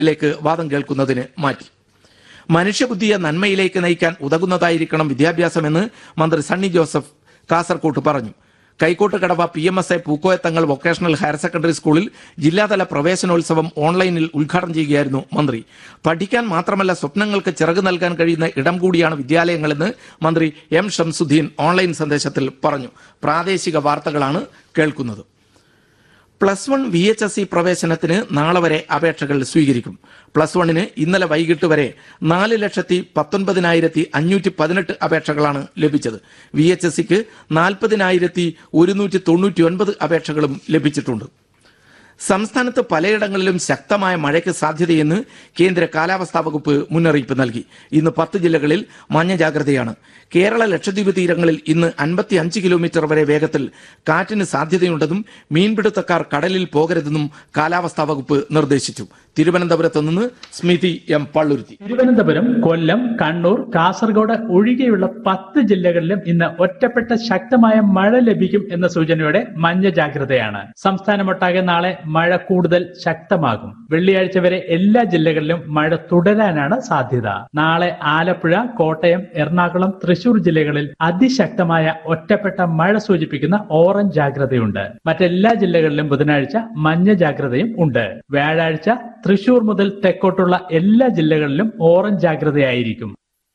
ലേക്ക് വാദം കേൾക്കുന്നതിന് മാറ്റി മനുഷ്യബുദ്ധിയെ നന്മയിലേക്ക് നയിക്കാൻ ഉതകുന്നതായിരിക്കണം വിദ്യാഭ്യാസമെന്ന് മന്ത്രി സണ്ണി ജോസഫ് കാസർകോട്ട് പറഞ്ഞു കൈക്കോട്ട് കടവ P M S A Pookoyathangal vocational higher secondary സ്കൂളിൽ ജില്ലാതല പ്രവേശനോത്സവം ഓൺലൈനിൽ ഉദ്ഘാടനം ചെയ്യുകയായിരുന്നു മന്ത്രി പഠിക്കാൻ മാത്രമല്ല സ്വപ്നങ്ങൾക്ക് ചിറക് നൽകാൻ കഴിയുന്ന ഇടം കൂടിയാണ് വിദ്യാലയങ്ങളെന്ന് മന്ത്രി എം ഷംസുദ്ദീൻ ഓൺലൈൻ സന്ദേശത്തിൽ പറഞ്ഞു പ്രാദേശിക വാർത്തകളാണ് കേൾക്കുന്നത് plus one V H S C പ്രവേശനത്തിന് നാളെ വരെ അപേക്ഷകൾ സ്വീകരിക്കും പ്ലസ് വണ്ണിന് ഇന്നലെ വൈകിട്ട് വരെ നാല് ലക്ഷത്തി പത്തൊൻപതിനായിരത്തി അഞ്ഞൂറ്റി പതിനെട്ട് അപേക്ഷകളാണ് ലഭിച്ചത് വി എച്ച് എസ് സിക്ക് നാൽപ്പതിനായിരത്തി ഒരുന്നൂറ്റി തൊണ്ണൂറ്റി ഒൻപത് അപേക്ഷകളും ലഭിച്ചിട്ടുണ്ട് സംസ്ഥാനത്ത് പലയിടങ്ങളിലും ശക്തമായ മഴയ്ക്ക് സാധ്യതയെന്ന് കേന്ദ്ര കാലാവസ്ഥാ വകുപ്പ് മുന്നറിയിപ്പ് നൽകി ഇന്ന് പത്ത് ജില്ലകളിൽ മഞ്ഞ ജാഗ്രതയാണ് കേരള ലക്ഷദ്വീപ് തീരങ്ങളിൽ ഇന്ന് അൻപത്തി അഞ്ച് കിലോമീറ്റർ വരെ വേഗത്തിൽ കാറ്റിന് സാധ്യതയുണ്ടെന്നും മീൻപിടുത്തക്കാർ കടലിൽ പോകരുതെന്നും കാലാവസ്ഥാ വകുപ്പ് നിർദ്ദേശിച്ചു തിരുവനന്തപുരത്ത് നിന്ന് സ്മിതി എം പള്ളുരുത്തി തിരുവനന്തപുരം കൊല്ലം കണ്ണൂർ കാസർഗോഡ് ഒഴികെയുള്ള പത്ത് ജില്ലകളിലും ഇന്ന് ഒറ്റപ്പെട്ട ശക്തമായ മഴ ലഭിക്കും എന്ന സൂചനയോടെ മഞ്ഞ ജാഗ്രതയാണ് സംസ്ഥാനമൊട്ടാകെ നാളെ മഴ കൂടുതൽ ശക്തമാകും വെള്ളിയാഴ്ച വരെ എല്ലാ ജില്ലകളിലും മഴ തുടരാനാണ് സാധ്യത നാളെ ആലപ്പുഴ കോട്ടയം എറണാകുളം തൃശൂർ ജില്ലകളിൽ അതിശക്തമായ ഒറ്റപ്പെട്ട മഴ സൂചിപ്പിക്കുന്ന ഓറഞ്ച് ജാഗ്രതയുണ്ട് മറ്റെല്ലാ ജില്ലകളിലും ബുധനാഴ്ച മഞ്ഞ ജാഗ്രതയും ഉണ്ട് വ്യാഴാഴ്ച തൃശൂർ മുതൽ തെക്കോട്ടുള്ള എല്ലാ ജില്ലകളിലും ഓറഞ്ച് ജാഗ്രതയായിരിക്കും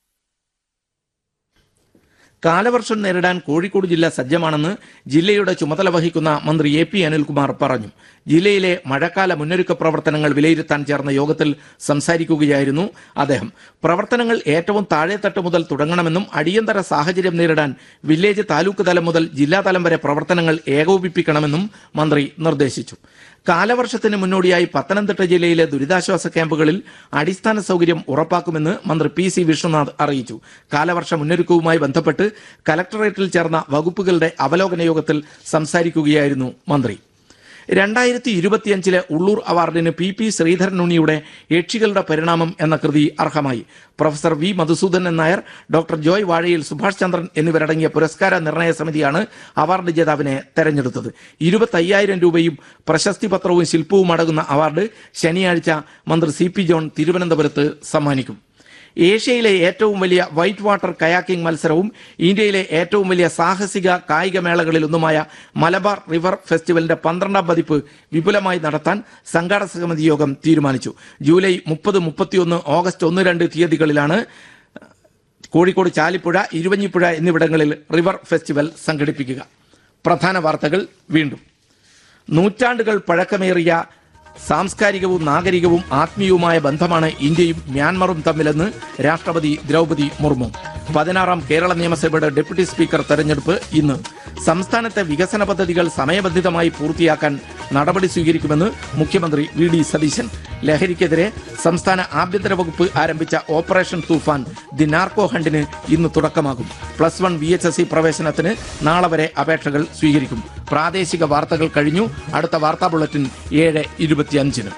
കാലവർഷം നേരിടാൻ കോഴിക്കോട് ജില്ല സജ്ജമാണെന്ന് ജില്ലയുടെ ചുമതല വഹിക്കുന്ന മന്ത്രി എ പി അനിൽകുമാർ പറഞ്ഞു ജില്ലയിലെ മഴക്കാല മുന്നൊരുക്ക പ്രവർത്തനങ്ങൾ വിലയിരുത്താൻ ചേർന്ന യോഗത്തിൽ സംസാരിക്കുകയായിരുന്നു അദ്ദേഹം പ്രവർത്തനങ്ങൾ ഏറ്റവും താഴെത്തട്ട് മുതൽ തുടങ്ങണമെന്നും അടിയന്തര സാഹചര്യം നേരിടാൻ വില്ലേജ് താലൂക്ക് തലം മുതൽ ജില്ലാതലം വരെ പ്രവർത്തനങ്ങൾ ഏകോപിപ്പിക്കണമെന്നും മന്ത്രി നിർദ്ദേശിച്ചു കാലവർഷത്തിന് മുന്നോടിയായി പത്തനംതിട്ട ജില്ലയിലെ ദുരിതാശ്വാസ ക്യാമ്പുകളിൽ അടിസ്ഥാന സൗകര്യം ഉറപ്പാക്കുമെന്ന് മന്ത്രി പി സി വിശ്വനാഥ് അറിയിച്ചു കാലവർഷ മുന്നൊരുക്കവുമായി ബന്ധപ്പെട്ട് കലക്ടറേറ്റിൽ ചേർന്ന വകുപ്പുകളുടെ അവലോകന യോഗത്തിൽ സംസാരിക്കുകയായിരുന്നു മന്ത്രി രണ്ടായിരത്തി ഇരുപത്തിയഞ്ചിലെ ഉള്ളൂർ അവാർഡിന് പി പി ശ്രീധരൻ ഉണ്ണിയുടെ യക്ഷികളുടെ പരിണാമം എന്ന കൃതി അർഹമായി professor V Madhusoodanan Nair doctor Joy Vazhayil Subhash ചന്ദ്രൻ എന്നിവരടങ്ങിയ പുരസ്കാര നിർണയ സമിതിയാണ് അവാർഡ് ജേതാവിനെ തെരഞ്ഞെടുത്തത് ഇരുപത്തയ്യായിരം രൂപയും പ്രശസ്തി പത്രവും ശില്പവും അടങ്ങുന്ന അവാർഡ് ശനിയാഴ്ച മന്ത്രി സി പി ജോൺ തിരുവനന്തപുരത്ത് സമ്മാനിക്കും ഏഷ്യയിലെ ഏറ്റവും വലിയ വൈറ്റ് വാട്ടർ കയാക്കിംഗ് മത്സരവും ഇന്ത്യയിലെ ഏറ്റവും വലിയ സാഹസിക കായിക മേളകളിലൊന്നുമായ മലബാർ റിവർ ഫെസ്റ്റിവലിന്റെ പന്ത്രണ്ടാം പതിപ്പ് വിപുലമായി നടത്താൻ സംഘാടക സമിതി യോഗം തീരുമാനിച്ചു ജൂലൈ മുപ്പത് മുപ്പത്തിയൊന്ന് ഓഗസ്റ്റ് ഒന്ന് രണ്ട് തീയതികളിലാണ് കോഴിക്കോട് ചാലിപ്പുഴ ഇരുവഞ്ഞിപ്പുഴ എന്നിവിടങ്ങളിൽ റിവർ ഫെസ്റ്റിവൽ സംഘടിപ്പിക്കുക പ്രധാന വാർത്തകൾ വീണ്ടും നൂറ്റാണ്ടുകൾ പഴക്കമേറിയ സാംസ്കാരികവും നാഗരികവും ആത്മീയവുമായ ബന്ധമാണ് ഇന്ത്യയും മ്യാൻമറും തമ്മിലെന്ന് രാഷ്ട്രപതി ദ്രൗപതി മുർമു പതിനാറാം കേരള നിയമസഭയുടെ ഡെപ്യൂട്ടി സ്പീക്കർ തെരഞ്ഞെടുപ്പ് ഇന്ന് സംസ്ഥാനത്തെ വികസന പദ്ധതികൾ സമയബന്ധിതമായി പൂർത്തിയാക്കാൻ നടപടി സ്വീകരിക്കുമെന്ന് മുഖ്യമന്ത്രി വി ഡി സതീശൻ ലഹരിക്കെതിരെ സംസ്ഥാന ആഭ്യന്തര വകുപ്പ് ആരംഭിച്ച ഓപ്പറേഷൻ തൂഫാൻ ദി നാർക്കോ ഹണ്ടിന് ഇന്ന് തുടക്കമാകും plus one V H S C പ്രവേശനത്തിന് നാളെ വരെ അപേക്ഷകൾ സ്വീകരിക്കും പ്രാദേശിക വാർത്തകൾ കഴിഞ്ഞു അടുത്ത വാർത്താ ബുള്ളറ്റിൻ ഏഴ് ഇരുപത്തിയഞ്ചിന്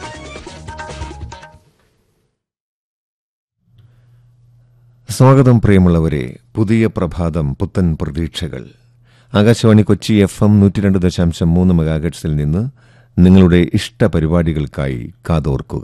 സ്വാഗതം പ്രിയമുള്ളവരെ പുതിയ പ്രഭാതം പുത്തൻ പ്രതീക്ഷകൾ ആകാശവാണി കൊച്ചി എഫ് എം നൂറ്റി രണ്ട് ദശാംശം മൂന്ന് മെഗാഗട്സിൽ നിന്ന് നിങ്ങളുടെ ഇഷ്ട പരിപാടികൾക്കായി കാതോർക്കുക